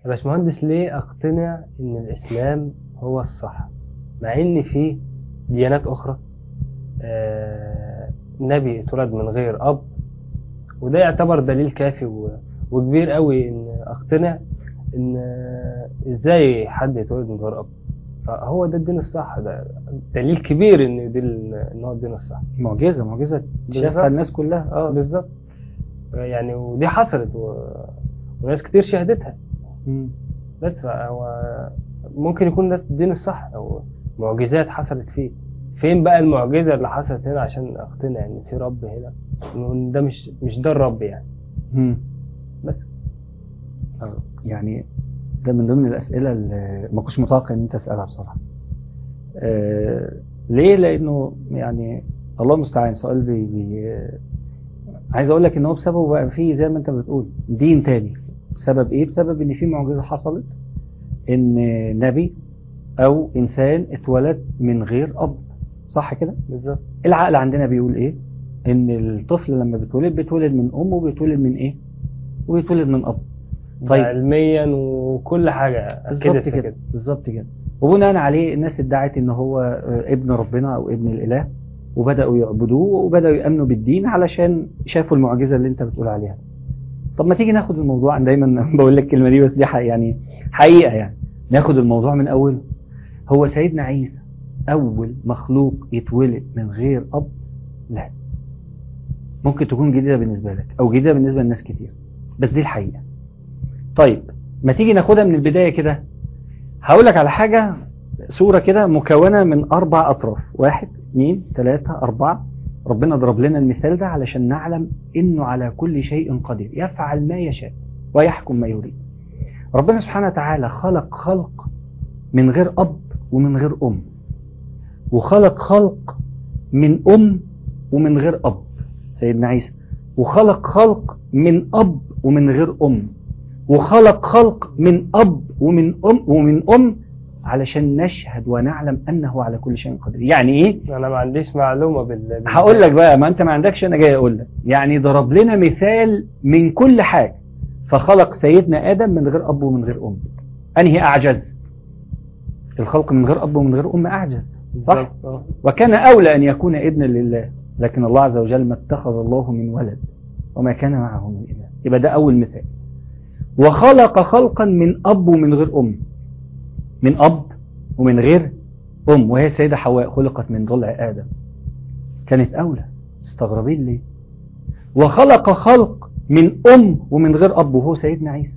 يا باشمهندس ليه اقتنع ان الاسلام هو الصح مع ان في ديانات اخرى آه نبي اتولد من غير اب وده يعتبر دليل كافي و- وكبير قوي ان اقتنع ان آه، ازاي حد يتولد من غير اب فهو ده الدين الصح ده دليل كبير ان دي ال- ان هو الدين الصح معجزة معجزة بالظبط. شافها الناس كلها اه بالظبط يعني ودي حصلت و... وناس كتير شهدتها مم. بس فهو ممكن يكون ده الدين الصح او معجزات حصلت فيه فين بقى المعجزة اللي حصلت هنا عشان اقتنع ان في رب هنا وان ده مش مش ده الرب يعني مم. بس آه، يعني ده من ضمن الأسئلة اللي ما كنتش متوقع إن أنت تسألها بصراحة. آه ليه؟ لأنه يعني الله المستعان سؤال بي بي آه، عايز أقول لك إن هو بسببه بقى في زي ما أنت بتقول دين تاني. بسبب إيه؟ بسبب إن في معجزة حصلت إن نبي أو إنسان اتولد من غير أب. صح كده؟ بالظبط العقل عندنا بيقول ايه ان الطفل لما بيتولد بيتولد من ام وبيتولد من ايه وبيتولد من اب طيب طيب. علميا وكل حاجة بالظبط أكدت في كده بالظبط كده وبناء عليه الناس ادعت ان هو آه، ابن ربنا او ابن الاله وبداوا يعبدوه وبداوا يامنوا بالدين علشان شافوا المعجزه اللي انت بتقول عليها طب ما تيجي ناخد الموضوع أنا دايما بقول لك الكلمه دي بس دي حق- يعني حقيقه يعني ناخد الموضوع من اوله هو سيدنا عيسى اول مخلوق يتولد من غير اب لا ممكن تكون جديده بالنسبه لك او جديده بالنسبه لناس كتير بس دي الحقيقه طيب ما تيجي ناخدها من البدايه كده هقول لك على حاجه صوره كده مكونه من اربع اطراف واحد اثنين ثلاثه اربعه ربنا ضرب لنا المثال ده علشان نعلم انه على كل شيء قدير يفعل ما يشاء ويحكم ما يريد ربنا سبحانه وتعالى خلق خلق من غير اب ومن غير ام وخلق خلق من ام ومن غير اب سيدنا عيسى وخلق خلق من اب ومن غير ام وخلق خلق من اب ومن ام ومن ام علشان نشهد ونعلم انه على كل شيء قدير يعني ايه أنا ما عنديش معلومة بال بال- هقول لك بقى ما انت ما عندكش انا جاي اقول لك يعني ضرب لنا مثال من كل حاجه فخلق سيدنا ادم من غير اب ومن غير ام انهي اعجز الخلق من غير اب ومن غير ام اعجز صح بالظبط، آه. وكان اولى ان يكون ابنا لله لكن الله عز وجل ما اتخذ الله من ولد وما كان معه من اله يبقى ده اول مثال وخلق خلقا من اب ومن غير ام من اب ومن غير ام وهي السيده حواء خلقت من ضلع ادم كانت اولى استغربين ليه وخلق خلق من ام ومن غير اب وهو سيدنا عيسى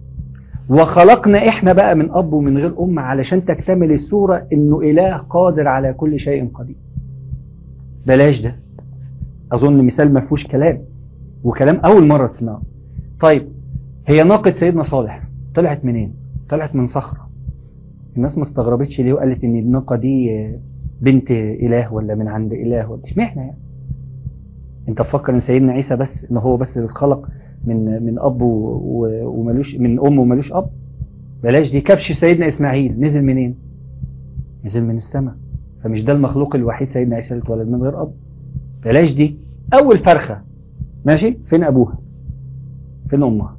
وخلقنا احنا بقى من اب ومن غير ام علشان تكتمل الصوره انه اله قادر على كل شيء قدير بلاش ده اظن مثال ما فيهوش كلام وكلام اول مره تسمعه طيب هي ناقه سيدنا صالح طلعت منين طلعت من صخره الناس ما استغربتش ليه وقالت ان الناقه دي بنت اله ولا من عند اله ولا اشمعنى يعني انت تفكر ان سيدنا عيسى بس ان هو بس اللي اتخلق من من اب و- و- وملوش من ام وملوش اب بلاش دي كبش سيدنا اسماعيل نزل منين نزل من السماء فمش ده المخلوق الوحيد سيدنا عيسى اللي اتولد من غير اب بلاش دي اول فرخه ماشي فين ابوها فين امها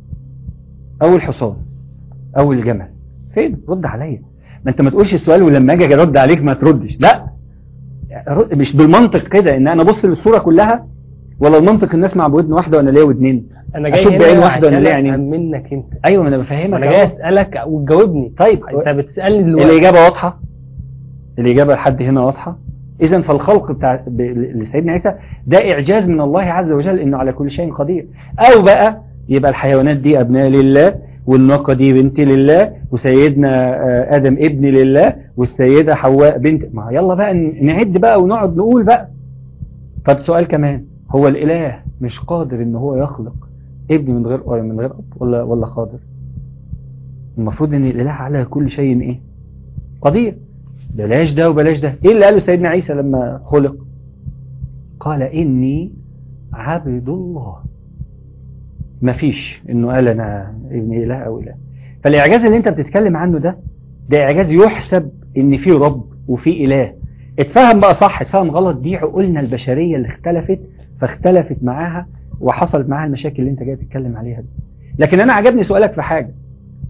اول حصان اول جمل فين رد عليا ما انت ما تقولش السؤال ولما اجي ارد عليك ما تردش لا رد- مش بالمنطق كده ان انا ابص للصوره كلها ولا المنطق الناس مع بودن واحده وانا ليا ودنين أنا جاي أشوف هنا بعين واحدة وأنا عشان ليه عينين؟ أفهم منك أنت ايوه ما انا بفهمك أنا جاي أهو. أسألك وتجاوبني طيب أنت بتسألني دلوقتي الاجابه واضحه الاجابه لحد هنا واضحه اذا فالخلق بتاع ب- لسيدنا عيسى ده اعجاز من الله عز وجل انه على كل شيء قدير او بقى يبقى الحيوانات دي ابناء لله والناقه دي بنت لله وسيدنا آه، ادم ابن لله والسيده حواء بنت ما يلا بقى ن- نعد بقى ونقعد نقول بقى طب سؤال كمان هو الاله مش قادر ان هو يخلق ابن من غير من غير اب ولا ولا قادر المفروض ان الاله على كل شيء ايه قدير بلاش ده وبلاش ده ايه اللي قاله سيدنا عيسى لما خلق قال اني عبد الله مفيش انه قال انا ابن اله او اله فالاعجاز اللي انت بتتكلم عنه ده ده اعجاز يحسب ان في رب وفي اله اتفهم بقى صح اتفهم غلط دي عقولنا البشريه اللي اختلفت فاختلفت معاها وحصلت معاها المشاكل اللي انت جاي تتكلم عليها دي لكن انا عجبني سؤالك في حاجه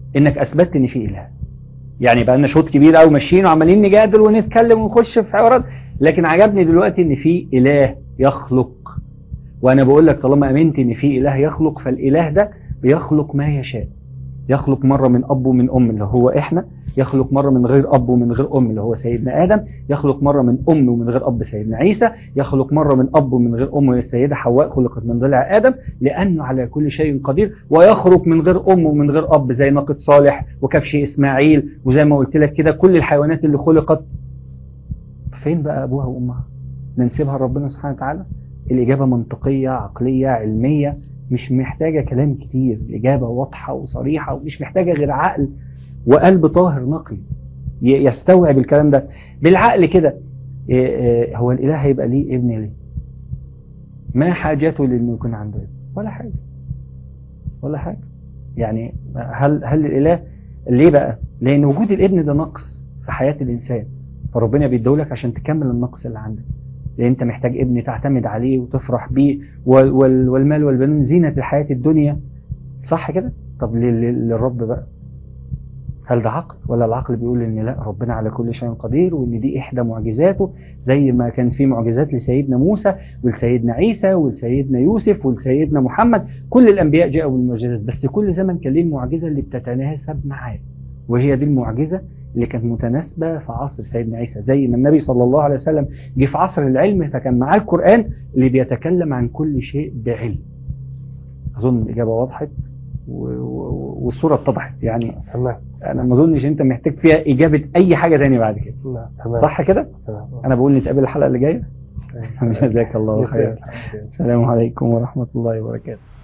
انك اثبتت ان في اله يعني بقى لنا شوط كبير قوي ماشيين وعمالين نجادل ونتكلم ونخش في حوارات لكن عجبني دلوقتي ان في اله يخلق وانا بقول لك طالما امنت ان في اله يخلق فالاله ده بيخلق ما يشاء يخلق مرة من أب ومن أم اللي هو إحنا يخلق مرة من غير أب ومن غير أم اللي هو سيدنا آدم يخلق مرة من أم ومن غير أب سيدنا عيسى يخلق مرة من أب ومن غير أم السيدة حواء خلقت من ضلع آدم لأنه على كل شيء قدير ويخرج من غير أم ومن غير أب زي ناقة صالح وكبش إسماعيل وزي ما قلت لك كده كل الحيوانات اللي خلقت فين بقى أبوها وأمها ننسبها لربنا سبحانه وتعالى الإجابة منطقية عقلية علمية مش محتاجة كلام كتير الإجابة واضحة وصريحة ومش محتاجة غير عقل وقلب طاهر نقي ي- يستوعب الكلام ده بالعقل كده إيه إيه هو الإله هيبقى ليه ابن ليه ما حاجته لأنه يكون عنده ابن ولا حاجة ولا حاجة يعني هل هل الإله ليه بقى لأن وجود الابن ده نقص في حياة الإنسان فربنا بيدولك عشان تكمل النقص اللي عندك لأن أنت محتاج ابن تعتمد عليه وتفرح بيه وال- وال- والمال والبنون زينة الحياة الدنيا صح كده طب لل- لل- للرب بقى هل ده عقل ولا العقل بيقول ان لا ربنا على كل شيء قدير وان دي احدى معجزاته زي ما كان في معجزات لسيدنا موسى ولسيدنا عيسى ولسيدنا يوسف ولسيدنا محمد كل الانبياء جاءوا بالمعجزات بس كل زمن كان ليه المعجزه اللي بتتناسب معاه وهي دي المعجزه اللي كانت متناسبه في عصر سيدنا عيسى زي ما النبي صلى الله عليه وسلم جه في عصر العلم فكان معاه القران اللي بيتكلم عن كل شيء بعلم اظن الاجابه وضحت و- و- والصوره اتضحت يعني تمام انا ما اظنش انت محتاج فيها اجابه اي حاجه تانية بعد كده لا، تمام صح كده تمام انا بقول نتقابل الحلقه اللي جايه جزاك الله خير السلام عليكم ورحمه الله وبركاته